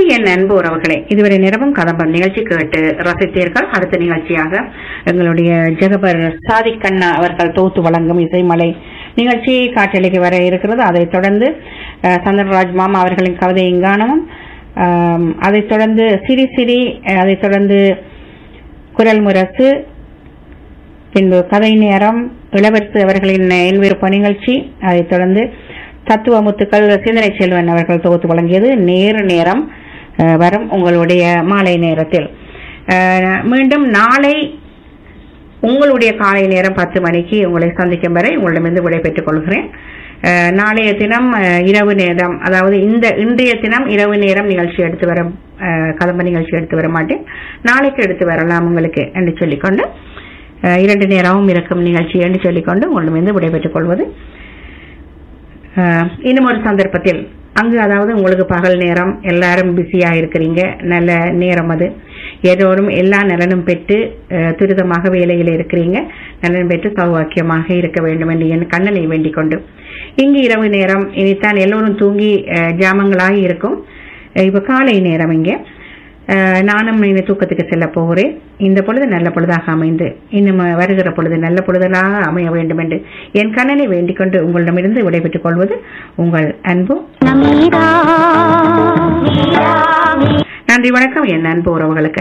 வணக்கம் என் அன்பு உறவுகளே இதுவரை நிரம்பும் கதம்பம் நிகழ்ச்சி கேட்டு ரசித்தீர்கள் அடுத்த நிகழ்ச்சியாக எங்களுடைய ஜெகபர் சாதிக் கண்ணா அவர்கள் தொகுத்து வழங்கும் இசைமலை நிகழ்ச்சி காற்றலைக்கு வர இருக்கிறது அதைத் தொடர்ந்து அஹ், சந்திரராஜ் மாமா அவர்களின் கவிதை இங்கானமும் ஆம், அதைத் தொடர்ந்து சிரி சிரி அஹ், அதைத் தொடர்ந்து குரல் முரசு பின்பு கதை நேரம் இளவரசு அவர்களின் என் விருப்ப நிகழ்ச்சி அதைத் தொடர்ந்து தத்துவ முத்துக்கள் சிந்தனை செல்வன் அவர்கள் தொகுத்து வழங்கியது நேர் நேரம் அஹ், வரும் உங்களுடைய மாலை நேரத்தில் அஹ், மீண்டும் நாளை உங்களுடைய காலை நேரம் பத்து மணிக்கு உங்களை சந்திக்கும் வரை உங்களிடமிருந்து விடைபெற்றுக் கொள்கிறேன் அஹ், நாளைய தினம் அஹ், இரவு நேரம் அதாவது இந்த இன்றைய தினம் இரவு நேரம் நிகழ்ச்சி எடுத்து வர அஹ், கதம்ப நிகழ்ச்சி எடுத்து வர மாட்டேன் நாளைக்கு எடுத்து வரலாம் உங்களுக்கு என்று சொல்லிக்கொண்டு அஹ், இரண்டு நேரமும் இருக்கும் நிகழ்ச்சி என்று சொல்லிக்கொண்டு உங்களிடமிருந்து விடைபெற்றுக் கொள்வது அஹ், இன்னும் ஒரு சந்தர்ப்பத்தில் அங்கு அதாவது உங்களுக்கு பகல் நேரம் எல்லாரும் பிஸியா இருக்கிறீங்க நல்ல நேரம் அது எல்லோரும் எல்லா நலனும் பெற்று அஹ், துரிதமாக வேலையில் இருக்கிறீங்க நலன் பெற்று சௌவாக்கியமாக இருக்க வேண்டும் என்று என் கண்ணனை வேண்டிக் கொண்டு இங்கு இரவு நேரம் இனித்தான் எல்லோரும் தூங்கி அஹ், ஜாமங்களாகி இருக்கும் அஹ், இப்ப காலை நேரம் இங்கே அஹ், நானும் இனி தூக்கத்துக்கு செல்ல போகிறேன் இந்த பொழுது நல்ல பொழுதாக அமைந்து இன்னும் வருகிற பொழுது நல்ல பொழுதலாக அமைய வேண்டும் என்று என் கண்ணனை வேண்டிக் கொண்டு உங்களிடமிருந்து விடைபெற்றுக் கொள்வது உங்கள் அன்பு நன்றி வணக்கம் என் அன்பு உறவுகளுக்கு